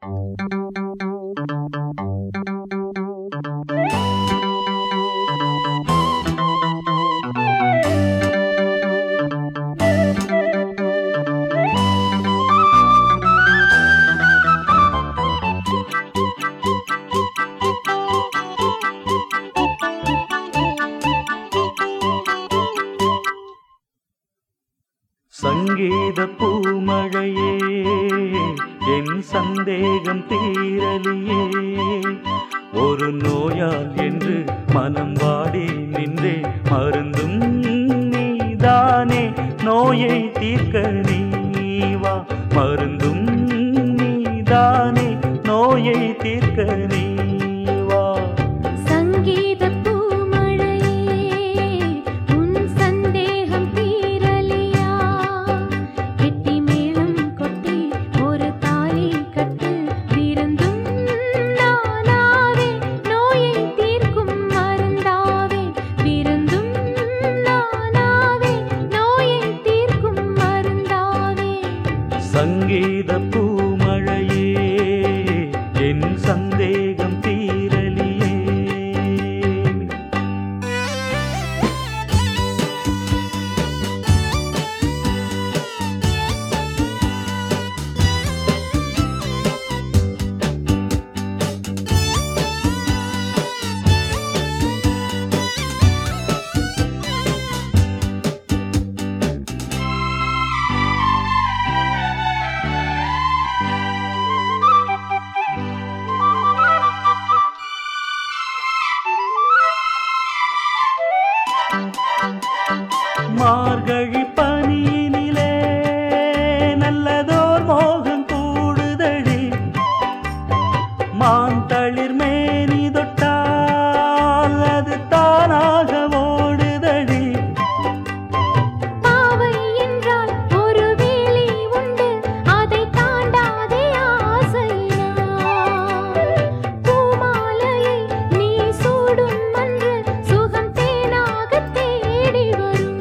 சங்கீத பூமழையே என் சந்தேகம் தீரலியே ஒரு நோயால் என்று மனம் வாடி நின்றே மருந்தும் நீதானே நோயை தீர்க்க நீவா மருந்தும் நீதானே நோயை தீர்க்க நீவா சங்கீத பூமழையே உன் சந்தேகம் தீரலியா கெட்டி மேளம் கொட்டி ஒரு தாலி கட்டு விருந்தும் நானாவே நோயை தீர்க்கும் மருந்தாவே விருந்தும் நானாவே நோயை தீர்க்கும் மருந்தாவே சங்கீத பூமழையே என் சந்தேகம் தீரலியே மார்கழி பனியினிலே நல்லதோர் மோகம் கூடுதடி மான் தளிர் மேனி தொட்டால் அது தானாக ஓடுதடி பாவை என்றால் ஒரு வேலி உண்டு அதை தாண்டாதே ஆசையினால் பூமாலையை நீ சூடும் அன்று சுகம் தேனாக தேடி வரும்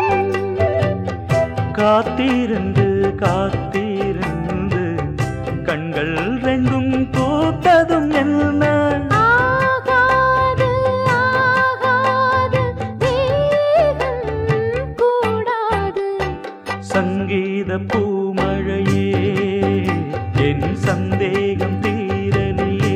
காத்திருந்து காத்திருந்து கண்கள் ரெண்டும் பூத்ததும் என்ன ஆகாது ஆகாது வேகம் கூடாது சங்கீத பூமழையே என் சந்தேகம் தீரலியே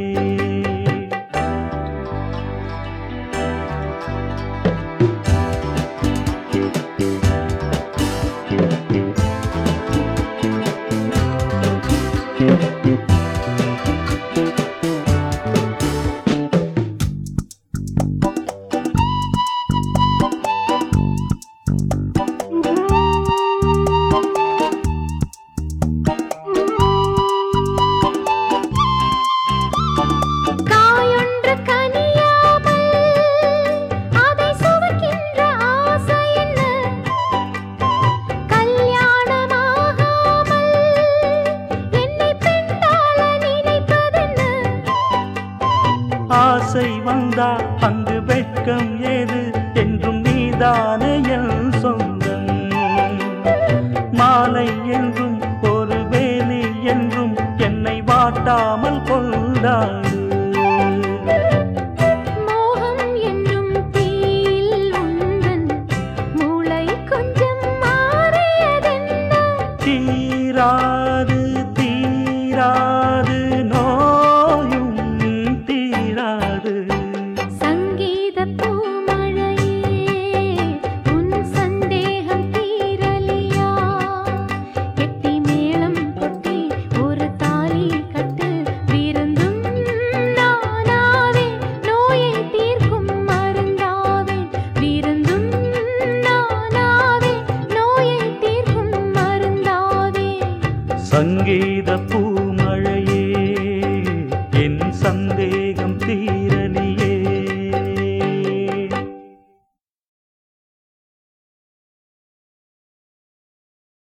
காயொன்று கனியாமல் அதை சுவைக்கின்ற ஆசை என்ன கல்யாணமாகாமல் என்னை பெண்டாள நினைப்பதென்ன ஆசை வந்தா அங்கு வெட்கம் ஏது என்றும் நீதானே என் சொந்தம் மாலை என்றும் ஒரு வேலி என்றும் என்னை வாட்டாமல் கொண்டாடு மோகம் என்னும் தீயில் உந்தன் மூளை கொஞ்சம் மாறியதென்ன தீராது தீராது நோயும் தீராது சங்கீத பூமழையே உன் சந்தேகம் தீரலியா கெட்டி மேளம் கொட்டி ஒரு தாலி கட்டு விருந்தும் நானாவே நோயை தீர்க்கும் மருந்தாவே விருந்தும் நானாவே நோயை தீர்க்கும் மருந்தாவே சங்கீத பூ